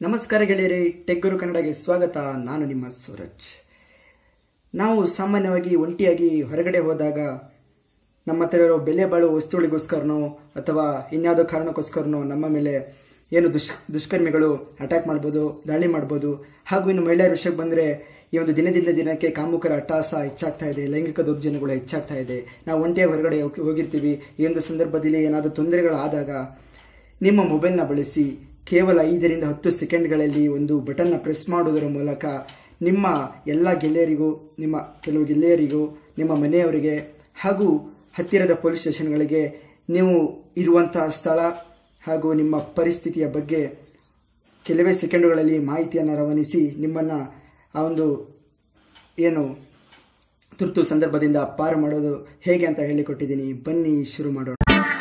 ನಮಸ್ಕಾರ ಗೆಳೆಯರೇ ಟೆಕ್ ಗುರು ಕನ್ನಡಗೆ ಸ್ವಾಗತ ನಾನು ನಿಮ್ಮ ಸೂರಜ್ ನಾವು ಸಾಮಾನ್ಯವಾಗಿ ಒಂಟಿಯಾಗಿ ಹೊರಗಡೆ ಹೋದಾಗ ನಮ್ಮ ಹತ್ರ ಇರೋ ಬೆಲೆ ಬಾಳುವ ವಸ್ತುಗಳಿಗೋಸ್ಕರನೋ ಅಥವಾ ಇನ್ಯಾವುದೋ ಕಾರಣಕ್ಕೋಸ್ಕರನೋ ನಮ್ಮ ಮೇಲೆ ಏನು ದುಷ್ ದುಷ್ಕರ್ಮಿಗಳು ಅಟ್ಯಾಕ್ ಮಾಡ್ಬೋದು ದಾಳಿ ಮಾಡ್ಬೋದು ಹಾಗೂ ಇನ್ನು ಮಹಿಳೆಯರ ವಿಷಯಕ್ಕೆ ಬಂದರೆ ಈ ಒಂದು ದಿನದಿಂದ ದಿನಕ್ಕೆ ಕಾಮುಕರ ಅಟ್ಟಾಸ ಹೆಚ್ಚಾಗ್ತಾ ಇದೆ ಲೈಂಗಿಕ ದೌರ್ಜನ್ಯಗಳು ಹೆಚ್ಚಾಗ್ತಾ ಇದೆ ನಾವು ಒಂಟಿಯಾಗಿ ಹೊರಗಡೆ ಹೋಗಿ- ಹೋಗಿರ್ತೀವಿ ಈ ಒಂದು ಸಂದರ್ಭದಲ್ಲಿ ಏನಾದರೂ ತೊಂದರೆಗಳಾದಾಗ ನಿಮ್ಮ ಮೊಬೈಲ್ನ ಬಳಸಿ ಕೇವಲ ಐದರಿಂದ ಹತ್ತು ಸೆಕೆಂಡ್ಗಳಲ್ಲಿ ಒಂದು ಬಟನ್ನ ಪ್ರೆಸ್ ಮಾಡುವುದರ ಮೂಲಕ ನಿಮ್ಮ ಎಲ್ಲ ಗೆಳೆಯರಿಗೂ ನಿಮ್ಮ ಕೆಲವು ಗೆಳೆಯರಿಗೂ ನಿಮ್ಮ ಮನೆಯವರಿಗೆ ಹಾಗೂ ಹತ್ತಿರದ ಪೊಲೀಸ್ ಸ್ಟೇಷನ್ಗಳಿಗೆ ನೀವು ಇರುವಂತಹ ಸ್ಥಳ ಹಾಗೂ ನಿಮ್ಮ ಪರಿಸ್ಥಿತಿಯ ಬಗ್ಗೆ ಕೆಲವೇ ಸೆಕೆಂಡುಗಳಲ್ಲಿ ಮಾಹಿತಿಯನ್ನು ರವಾನಿಸಿ ನಿಮ್ಮನ್ನು ಆ ಒಂದು ಏನು ತುರ್ತು ಸಂದರ್ಭದಿಂದ ಪಾರು ಮಾಡೋದು ಹೇಗೆ ಅಂತ ಹೇಳಿಕೊಟ್ಟಿದ್ದೀನಿ ಬನ್ನಿ ಶುರು ಮಾಡೋಣ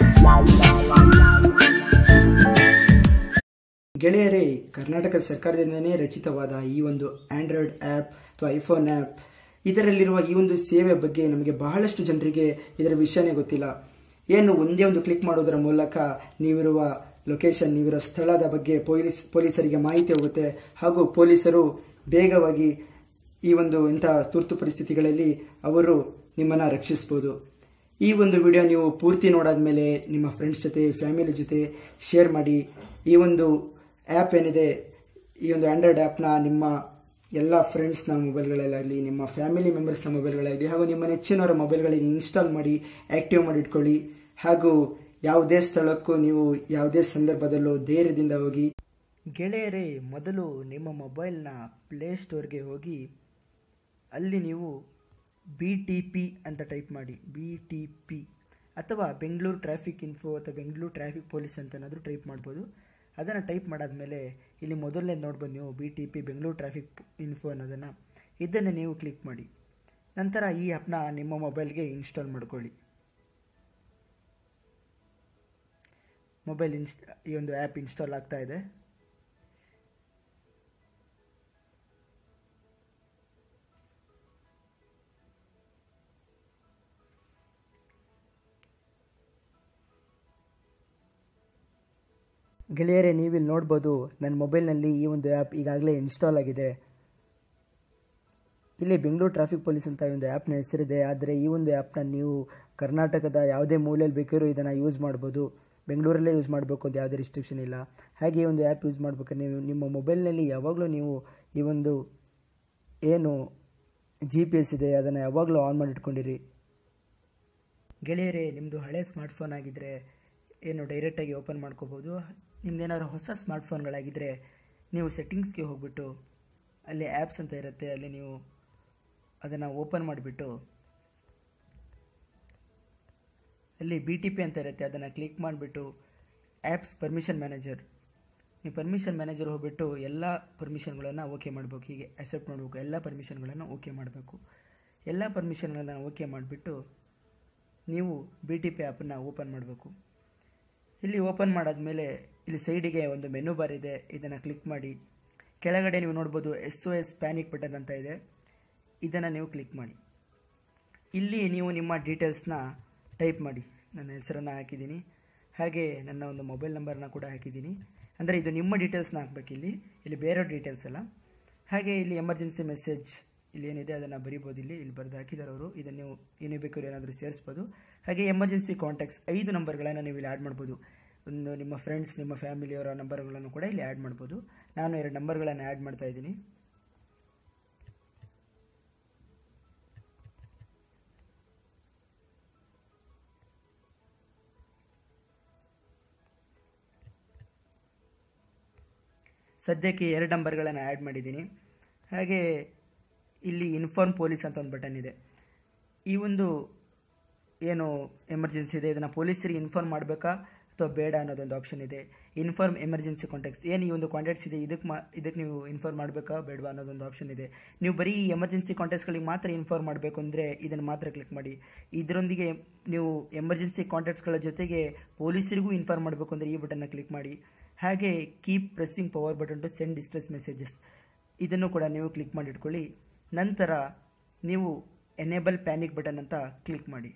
ಗೆಳೆಯರೇ ಕರ್ನಾಟಕ ಸರ್ಕಾರದಿಂದನೇ ರಚಿತವಾದ ಈ ಒಂದು ಆಂಡ್ರಾಯ್ಡ್ ಆ್ಯಪ್ ಅಥವಾ ಐಫೋನ್ ಆ್ಯಪ್ ಇದರಲ್ಲಿರುವ ಈ ಒಂದು ಸೇವೆ ಬಗ್ಗೆ ನಮಗೆ ಬಹಳಷ್ಟು ಜನರಿಗೆ ಇದರ ವಿಷಯನೇ ಗೊತ್ತಿಲ್ಲ ಏನು ಒಂದೇ ಒಂದು ಕ್ಲಿಕ್ ಮಾಡೋದರ ಮೂಲಕ ನೀವಿರುವ ಲೊಕೇಶನ್ ನೀವಿರೋ ಸ್ಥಳದ ಬಗ್ಗೆ ಪೊಲೀಸ್ ಪೊಲೀಸರಿಗೆ ಮಾಹಿತಿ ಹೋಗುತ್ತೆ ಹಾಗೂ ಪೊಲೀಸರು ಬೇಗವಾಗಿ ಈ ಒಂದು ಇಂತಹ ತುರ್ತು ಪರಿಸ್ಥಿತಿಗಳಲ್ಲಿ ಅವರು ನಿಮ್ಮನ್ನು ರಕ್ಷಿಸ್ಬೋದು ಈ ಒಂದು ವಿಡಿಯೋ ನೀವು ಪೂರ್ತಿ ನೋಡಾದ್ಮೇಲೆ ನಿಮ್ಮ ಫ್ರೆಂಡ್ಸ್ ಜೊತೆ ಫ್ಯಾಮಿಲಿ ಜೊತೆ ಶೇರ್ ಮಾಡಿ ಈ ಒಂದು ಆ್ಯಪ್ ಏನಿದೆ ಈ ಒಂದು ಆಂಡ್ರಾಯ್ಡ್ ಆ್ಯಪ್ನ ನಿಮ್ಮ ಎಲ್ಲ ಫ್ರೆಂಡ್ಸ್ನ ಮೊಬೈಲ್ಗಳಲ್ಲಾಗಲಿ ನಿಮ್ಮ ಫ್ಯಾಮಿಲಿ ಮೆಂಬರ್ಸ್ನ ಮೊಬೈಲ್ಗಳಾಗಲಿ ಹಾಗೂ ನಿಮ್ಮ ನೆಚ್ಚಿನವರ ಮೊಬೈಲ್ಗಳಿಗೆ ಇನ್ಸ್ಟಾಲ್ ಮಾಡಿ ಆ್ಯಕ್ಟಿವ್ ಮಾಡಿ ಇಟ್ಕೊಳ್ಳಿ ಹಾಗೂ ಯಾವುದೇ ಸ್ಥಳಕ್ಕೂ ನೀವು ಯಾವುದೇ ಸಂದರ್ಭದಲ್ಲೂ ಧೈರ್ಯದಿಂದ ಹೋಗಿ ಗೆಳೆಯರೇ ಮೊದಲು ನಿಮ್ಮ ಮೊಬೈಲ್ನ ಪ್ಲೇಸ್ಟೋರ್ಗೆ ಹೋಗಿ ಅಲ್ಲಿ ನೀವು ಬಿ ಟಿ ಪಿ ಅಂತ ಟೈಪ್ ಮಾಡಿ ಬಿ ಟಿ ಪಿ ಅಥವಾ ಬೆಂಗಳೂರು ಟ್ರಾಫಿಕ್ ಇನ್ಫೋ ಅಥವಾ ಬೆಂಗಳೂರು ಟ್ರಾಫಿಕ್ ಪೊಲೀಸ್ ಅಂತನಾದರೂ ಟೈಪ್ ಮಾಡ್ಬೋದು ಅದನ್ನು ಟೈಪ್ ಮಾಡಾದ್ಮೇಲೆ ಇಲ್ಲಿ ಮೊದಲನೇ ನೋಡ್ಬೋದು ನೀವು B T P Bengaluru traffic info ಅನ್ನೋದನ್ನು ಇದನ್ನು ನೀವು ಕ್ಲಿಕ್ ಮಾಡಿ ನಂತರ ಈ ಆ್ಯಪ್ನ ನಿಮ್ಮ ಮೊಬೈಲ್ಗೆ ಇನ್ಸ್ಟಾಲ್ ಮಾಡ್ಕೊಳ್ಳಿ ಮೊಬೈಲ್ ಇನ್ಸ್ ಈ ಒಂದು ಆ್ಯಪ್ ಇನ್ಸ್ಟಾಲ್ ಆಗ್ತಾ ಇದೆ ಗೆಳೆಯರೇ ನೀವಿಲ್ಲಿ ನೋಡ್ಬೋದು ನನ್ನ ಮೊಬೈಲ್ನಲ್ಲಿ ಈ ಒಂದು ಆ್ಯಪ್ ಈಗಾಗಲೇ ಇನ್ಸ್ಟಾಲ್ ಆಗಿದೆ ಇಲ್ಲಿ ಬೆಂಗಳೂರು ಟ್ರಾಫಿಕ್ ಪೊಲೀಸ್ ಅಂತ ಈ ಒಂದು ಆ್ಯಪ್ನ ಹೆಸರಿದೆ ಆದರೆ ಈ ಒಂದು ಆ್ಯಪ್ನ ನೀವು ಕರ್ನಾಟಕದ ಯಾವುದೇ ಮೂಲೆಯಲ್ಲಿ ಬೇಕಾದ್ರೂ ಇದನ್ನು ಯೂಸ್ ಮಾಡ್ಬೋದು ಬೆಂಗಳೂರಲ್ಲೇ ಯೂಸ್ ಮಾಡಬೇಕು ಅಂತ ಯಾವುದೇ ರಿಸ್ಟ್ರಿಕ್ಷನ್ ಇಲ್ಲ ಹಾಗೆ ಈ ಒಂದು ಆ್ಯಪ್ ಯೂಸ್ ಮಾಡ್ಬೇಕಾದ್ರೆ ನೀವು ನಿಮ್ಮ ಮೊಬೈಲ್ನಲ್ಲಿ ಯಾವಾಗಲೂ ನೀವು ಈ ಒಂದು ಏನು ಜಿ ಪಿ ಎಸ್ ಇದೆ ಅದನ್ನು ಯಾವಾಗಲೂ ಆನ್ ಮಾಡಿಟ್ಕೊಂಡಿರಿ ಗೆಳೆಯರೇ ನಿಮ್ಮದು ಹಳೆ ಸ್ಮಾರ್ಟ್ಫೋನ್ ಆಗಿದ್ದರೆ ಏನು ಡೈರೆಕ್ಟಾಗಿ ಓಪನ್ ಮಾಡ್ಕೋಬೋದು ನಿಮ್ದೇನಾದ್ರು ಹೊಸ ಸ್ಮಾರ್ಟ್ಫೋನ್ಗಳಾಗಿದ್ದರೆ ನೀವು ಸೆಟ್ಟಿಂಗ್ಸ್ಗೆ ಹೋಗ್ಬಿಟ್ಟು ಅಲ್ಲಿ ಆ್ಯಪ್ಸ್ ಅಂತ ಇರುತ್ತೆ ಅಲ್ಲಿ ನೀವು ಅದನ್ನು ಓಪನ್ ಮಾಡಿಬಿಟ್ಟು ಅಲ್ಲಿ ಬಿ ಟಿ ಪಿ ಅಂತ ಇರುತ್ತೆ ಅದನ್ನು ಕ್ಲಿಕ್ ಮಾಡಿಬಿಟ್ಟು ಆ್ಯಪ್ಸ್ ಪರ್ಮಿಷನ್ ಮ್ಯಾನೇಜರ್ ನೀವು ಪರ್ಮಿಷನ್ ಮ್ಯಾನೇಜರ್ ಹೋಗ್ಬಿಟ್ಟು ಎಲ್ಲ ಪರ್ಮಿಷನ್ಗಳನ್ನು ಓಕೆ ಮಾಡಬೇಕು ಹೀಗೆ ಅಕ್ಸೆಪ್ಟ್ ಮಾಡಬೇಕು ಎಲ್ಲ ಪರ್ಮಿಷನ್ಗಳನ್ನು ಓಕೆ ಮಾಡಬೇಕು ಎಲ್ಲ ಪರ್ಮಿಷನ್ಗಳನ್ನು ಓಕೆ ಮಾಡಿಬಿಟ್ಟು ನೀವು ಬಿ ಟಿ ಪಿ ಆ್ಯಪನ್ನು ಓಪನ್ ಮಾಡಬೇಕು ಇಲ್ಲಿ ಓಪನ್ ಮಾಡಾದ್ಮೇಲೆ ಇಲ್ಲಿ ಸೈಡಿಗೆ ಒಂದು ಮೆನು ಬಾರ್ ಇದೆ ಇದನ್ನು ಕ್ಲಿಕ್ ಮಾಡಿ ಕೆಳಗಡೆ ನೀವು ನೋಡ್ಬೋದು S O S panic button ಅಂತ ಇದೆ ಇದನ್ನು ನೀವು ಕ್ಲಿಕ್ ಮಾಡಿ ಇಲ್ಲಿ ನೀವು ನಿಮ್ಮ ಡೀಟೇಲ್ಸ್ನ ಟೈಪ್ ಮಾಡಿ ನನ್ನ ಹೆಸರನ್ನು ಹಾಕಿದ್ದೀನಿ ಹಾಗೆ ನನ್ನ ಒಂದು ಮೊಬೈಲ್ ನಂಬರ್ನ ಕೂಡ ಹಾಕಿದ್ದೀನಿ ಅಂದರೆ ಇದು ನಿಮ್ಮ ಡೀಟೇಲ್ಸ್ನ ಹಾಕ್ಬೇಕು ಇಲ್ಲಿ ಇಲ್ಲಿ ಬೇರೆ ಡೀಟೇಲ್ಸ್ ಅಲ್ಲ ಹಾಗೆ ಇಲ್ಲಿ ಎಮರ್ಜೆನ್ಸಿ ಮೆಸೇಜ್ ಇಲ್ಲಿ ಏನಿದೆ ಅದನ್ನು ಬರಿಬೋದು ಇಲ್ಲಿ ಇಲ್ಲಿ ಬರೆದು ಹಾಕಿದ್ದಾರೆ ಅವರು ಇದನ್ನು ನೀವು ಏನೇ ಬೇಕಾದ್ರೂ ಏನಾದರೂ ಸೇರಿಸ್ಬೋದು ಹಾಗೆ ಎಮರ್ಜೆನ್ಸಿ ಕಾಂಟ್ಯಾಕ್ಟ್ಸ್ ಐದು ನಂಬರ್ಗಳನ್ನು ನೀವು ಇಲ್ಲಿ ಆ್ಯಡ್ ಮಾಡ್ಬೋದು ಒಂದು ನಿಮ್ಮ ಫ್ರೆಂಡ್ಸ್ ನಿಮ್ಮ ಫ್ಯಾಮಿಲಿಯವರ ನಂಬರ್ಗಳನ್ನು ಕೂಡ ಇಲ್ಲಿ ಆ್ಯಡ್ ಮಾಡ್ಬೋದು ನಾನು ಎರಡು ನಂಬರ್ಗಳನ್ನು ಆ್ಯಡ್ ಮಾಡ್ತಾ ಇದ್ದೀನಿ ಸದ್ಯಕ್ಕೆ ಎರಡು ನಂಬರ್ಗಳನ್ನು ಆ್ಯಡ್ ಮಾಡಿದ್ದೀನಿ ಹಾಗೆ ಇಲ್ಲಿ ಇನ್ಫಾರ್ಮ್ ಪೊಲೀಸ್ ಅಂತ ಒಂದು ಬಟನ್ ಇದೆ ಈ ಒಂದು ಏನು ಎಮರ್ಜೆನ್ಸಿ ಇದೆ ಇದನ್ನು ಪೊಲೀಸರಿಗೆ ಇನ್ಫಾರ್ಮ್ ಮಾಡಬೇಕಾ ಅಥವಾ ಬೇಡ ಅನ್ನೋದೊಂದು ಆಪ್ಷನ್ ಇದೆ ಇನ್ಫಾರ್ಮ್ ಎಮರ್ಜೆನ್ಸಿ ಕಾಂಟ್ಯಾಕ್ಟ್ಸ್ ಏನು ಈ ಒಂದು ಕಾಂಟ್ಯಾಕ್ಟ್ಸ್ ಇದೆ ಇದಕ್ಕೆ ಮಾ ಇದಕ್ಕೆ ನೀವು ಇನ್ಫಾರ್ಮ್ ಮಾಡಬೇಕಾ ಬೇಡವಾ ಅನ್ನೋದೊಂದು ಆಪ್ಷನ್ ಇದೆ ನೀವು ಬರೀ ಈ ಎಮರ್ಜೆನ್ಸಿ ಕಾಂಟ್ಯಾಕ್ಟ್ಸ್ಗಳಿಗೆ ಮಾತ್ರ ಇನ್ಫಾರ್ಮ್ ಮಾಡಬೇಕು ಅಂದರೆ ಇದನ್ನು ಮಾತ್ರ ಕ್ಲಿಕ್ ಮಾಡಿ ಇದರೊಂದಿಗೆ ನೀವು ಎಮರ್ಜೆನ್ಸಿ ಕಾಂಟ್ಯಾಕ್ಟ್ಸ್ಗಳ ಜೊತೆಗೆ ಪೊಲೀಸರಿಗೂ ಇನ್ಫಾರ್ಮ್ ಮಾಡಬೇಕು ಅಂದರೆ ಈ ಬಟನ್ನ ಕ್ಲಿಕ್ ಮಾಡಿ ಹಾಗೆ keep pressing power button to send distress messages ಇದನ್ನು ಕೂಡ ನೀವು ಕ್ಲಿಕ್ ಮಾಡಿ ಇಟ್ಕೊಳ್ಳಿ ನಂತರ ನೀವು ಎನೇಬಲ್ ಪ್ಯಾನಿಕ್ ಬಟನ್ ಅಂತ ಕ್ಲಿಕ್ ಮಾಡಿ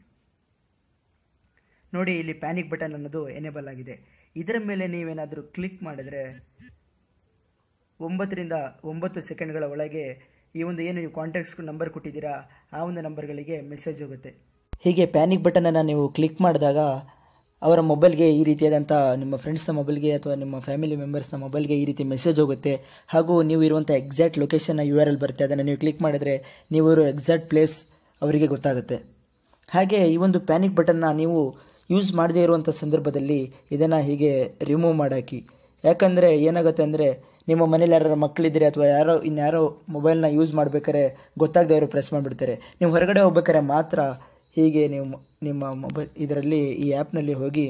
ನೋಡಿ ಇಲ್ಲಿ ಪ್ಯಾನಿಕ್ ಬಟನ್ ಅನ್ನೋದು ಎನೇಬಲ್ ಆಗಿದೆ ಇದರ ಮೇಲೆ ನೀವೇನಾದರೂ ಕ್ಲಿಕ್ ಮಾಡಿದ್ರೆ ಒಂಬತ್ತರಿಂದ ಒಂಬತ್ತು ಸೆಕೆಂಡ್ಗಳ ಒಳಗೆ ಈ ಒಂದು ಏನು ನೀವು ಕಾಂಟ್ಯಾಕ್ಟ್ಸ್ ನಂಬರ್ ಕೊಟ್ಟಿದ್ದೀರಾ ಆ ಒಂದು ನಂಬರ್ಗಳಿಗೆ ಮೆಸೇಜ್ ಹೋಗುತ್ತೆ ಹೀಗೆ ಪ್ಯಾನಿಕ್ ಬಟನನ್ನು ನೀವು ಕ್ಲಿಕ್ ಮಾಡಿದಾಗ ಅವರ ಮೊಬೈಲ್ಗೆ ಈ ರೀತಿಯಾದಂಥ ನಿಮ್ಮ ಫ್ರೆಂಡ್ಸ್ನ ಮೊಬೈಲ್ಗೆ ಅಥವಾ ನಿಮ್ಮ ಫ್ಯಾಮಿಲಿ ಮೆಂಬರ್ಸ್ನ ಮೊಬೈಲ್ಗೆ ಈ ರೀತಿ ಮೆಸೇಜ್ ಹೋಗುತ್ತೆ ಹಾಗೂ ನೀವು ಇರುವಂಥ ಎಕ್ಸಾಕ್ಟ್ ಲೊಕೇಶನ್ನ ಯು ಆರ್ ಎಲ್ ಬರುತ್ತೆ ಅದನ್ನು ನೀವು ಕ್ಲಿಕ್ ಮಾಡಿದ್ರೆ ನೀವು ಇರೋ ಎಕ್ಸಾಕ್ಟ್ ಪ್ಲೇಸ್ ಅವರಿಗೆ ಗೊತ್ತಾಗುತ್ತೆ ಹಾಗೆ ಈ ಒಂದು ಪ್ಯಾನಿಕ್ ಬಟನ್ನ ನೀವು ಯೂಸ್ ಮಾಡದೇ ಇರುವಂಥ ಸಂದರ್ಭದಲ್ಲಿ ಇದನ್ನು ಹೀಗೆ ರಿಮೂವ್ ಮಾಡಾಕಿ ಯಾಕಂದರೆ ಏನಾಗುತ್ತೆ ಅಂದರೆ ನಿಮ್ಮ ಮನೇಲಿ ಯಾರು ಮಕ್ಕಳಿದ್ರೆ ಅಥವಾ ಯಾರೋ ಇನ್ಯಾರೋ ಮೊಬೈಲ್ನ ಯೂಸ್ ಮಾಡ್ಬೇಕಾದ್ರೆ ಗೊತ್ತಾಗದೆ ಅವರು ಪ್ರೆಸ್ ಮಾಡಿಬಿಡ್ತಾರೆ ನೀವು ಹೊರಗಡೆ ಹೋಗ್ಬೇಕಾದ್ರೆ ಮಾತ್ರ ಹೀಗೆ ನೀವು ಮ- ನಿಮ್ಮ ಮೊಬೈಲ್ ಇದರಲ್ಲಿ ಈ ಆ್ಯಪ್ನಲ್ಲಿ ಹೋಗಿ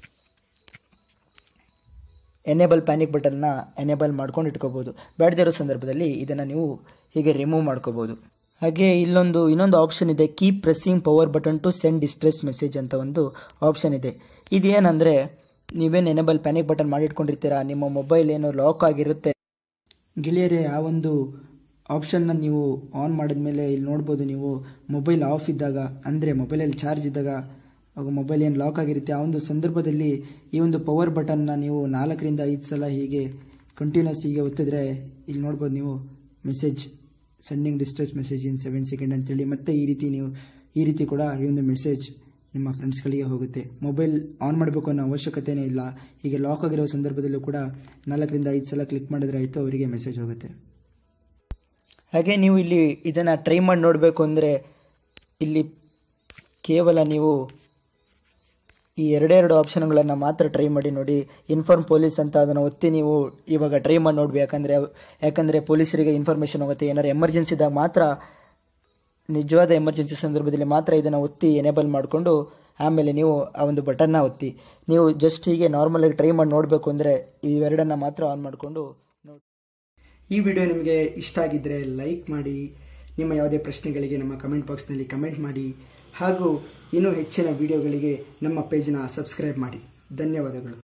ಎನೇಬಲ್ ಪ್ಯಾನಿಕ್ ಬಟನ್ನ ಎನೇಬಲ್ ಮಾಡ್ಕೊಂಡು ಇಟ್ಕೋಬೋದು ಬೇಡದೇ ಇರೋ ಸಂದರ್ಭದಲ್ಲಿ ಇದನ್ನು ನೀವು ಹೀಗೆ ರಿಮೂವ್ ಮಾಡ್ಕೋಬೋದು ಹಾಗೆ ಇಲ್ಲೊಂದು ಇನ್ನೊಂದು ಆಪ್ಷನ್ ಇದೆ keep pressing power button to send distress message ಅಂತ ಒಂದು ಆಪ್ಷನ್ ಇದೆ ಇದೇನಂದರೆ ನೀವೇನು ಎನೇಬಲ್ ಪ್ಯಾನಿಕ್ ಬಟನ್ ಮಾಡಿಟ್ಕೊಂಡಿರ್ತೀರಾ ನಿಮ್ಮ ಮೊಬೈಲ್ ಏನು ಲಾಕ್ ಆಗಿರುತ್ತೆ ಗೆಳೆಯರೇ ಆ ಒಂದು ಆಪ್ಷನ್ನ ನೀವು ಆನ್ ಮಾಡಿದ್ಮೇಲೆ ಇಲ್ಲಿ ನೋಡ್ಬೋದು ನೀವು ಮೊಬೈಲ್ ಆಫ್ ಇದ್ದಾಗ ಅಂದರೆ ಮೊಬೈಲಲ್ಲಿ ಚಾರ್ಜ್ ಇದ್ದಾಗ ಮೊಬೈಲ್ ಏನು ಲಾಕ್ ಆಗಿರುತ್ತೆ ಆ ಒಂದು ಸಂದರ್ಭದಲ್ಲಿ ಈ ಒಂದು ಪವರ್ ಬಟನ್ನ ನೀವು ನಾಲ್ಕರಿಂದ ಐದು ಸಲ ಹೀಗೆ ಕಂಟಿನ್ಯೂಸ್ ಹೀಗೆ ಒತ್ತಿದ್ರೆ ಇಲ್ಲಿ ನೋಡ್ಬೋದು ನೀವು message sending distress message in seven second ಅಂತೇಳಿ ಮತ್ತೆ ಈ ರೀತಿ ನೀವು ಈ ರೀತಿ ಕೂಡ ಈ ಒಂದು ಮೆಸೇಜ್ ನಿಮ್ಮ ಫ್ರೆಂಡ್ಸ್ಗಳಿಗೆ ಹೋಗುತ್ತೆ ಮೊಬೈಲ್ ಆನ್ ಮಾಡಬೇಕು ಅನ್ನೋ ಅವಶ್ಯಕತೆನೇ ಇಲ್ಲ ಹೀಗೆ ಲಾಕ್ ಆಗಿರೋ ಸಂದರ್ಭದಲ್ಲೂ ಕೂಡ ನಾಲ್ಕರಿಂದ ಐದು ಸಲ ಕ್ಲಿಕ್ ಮಾಡಿದ್ರೆ ಆಯಿತು ಅವರಿಗೆ ಮೆಸೇಜ್ ಹೋಗುತ್ತೆ ಹಾಗೆ ನೀವು ಇಲ್ಲಿ ಇದನ್ನು ಟ್ರೈ ಮಾಡಿ ನೋಡಬೇಕು ಅಂದರೆ ಇಲ್ಲಿ ಕೇವಲ ನೀವು ಈ ಎರಡೆರಡು ಆಪ್ಷನ್ಗಳನ್ನು ಮಾತ್ರ ಟ್ರೈ ಮಾಡಿ ನೋಡಿ ಇನ್ಫಾರ್ಮ್ ಪೊಲೀಸ್ ಅಂತ ಅದನ್ನು ಒತ್ತಿ ನೀವು ಇವಾಗ ಟ್ರೈ ಮಾಡಿ ನೋಡ್ಬೇಕು ಯಾಕಂದರೆ ಯಾಕಂದರೆ ಪೊಲೀಸರಿಗೆ ಇನ್ಫಾರ್ಮೇಷನ್ ಹೋಗುತ್ತೆ ಏನಾದ್ರು ಎಮರ್ಜೆನ್ಸಿ ಇದ್ದಾಗ ಮಾತ್ರ ನಿಜವಾದ ಎಮರ್ಜೆನ್ಸಿ ಸಂದರ್ಭದಲ್ಲಿ ಮಾತ್ರ ಇದನ್ನು ಒತ್ತಿ ಎನೇಬಲ್ ಮಾಡಿಕೊಂಡು ಆಮೇಲೆ ನೀವು ಆ ಒಂದು ಬಟನ್ನ ಒತ್ತಿ ನೀವು ಜಸ್ಟ್ ಹೀಗೆ ನಾರ್ಮಲಾಗಿ ಟ್ರೈ ಮಾಡಿ ನೋಡಬೇಕು ಅಂದರೆ ಇವೆರಡನ್ನು ಮಾತ್ರ ಆನ್ ಮಾಡಿಕೊಂಡು ನೋಡಿ ಈ ವಿಡಿಯೋ ನಿಮಗೆ ಇಷ್ಟ ಆಗಿದ್ದರೆ ಲೈಕ್ ಮಾಡಿ ನಿಮ್ಮ ಯಾವುದೇ ಪ್ರಶ್ನೆಗಳಿಗೆ ನಮ್ಮ ಕಮೆಂಟ್ ಬಾಕ್ಸ್ನಲ್ಲಿ ಕಮೆಂಟ್ ಮಾಡಿ ಹಾಗೂ ಇನ್ನೂ ಹೆಚ್ಚಿನ ವಿಡಿಯೋಗಳಿಗೆ ನಮ್ಮ ಪೇಜ್ನ ಸಬ್ಸ್ಕ್ರೈಬ್ ಮಾಡಿ ಧನ್ಯವಾದಗಳು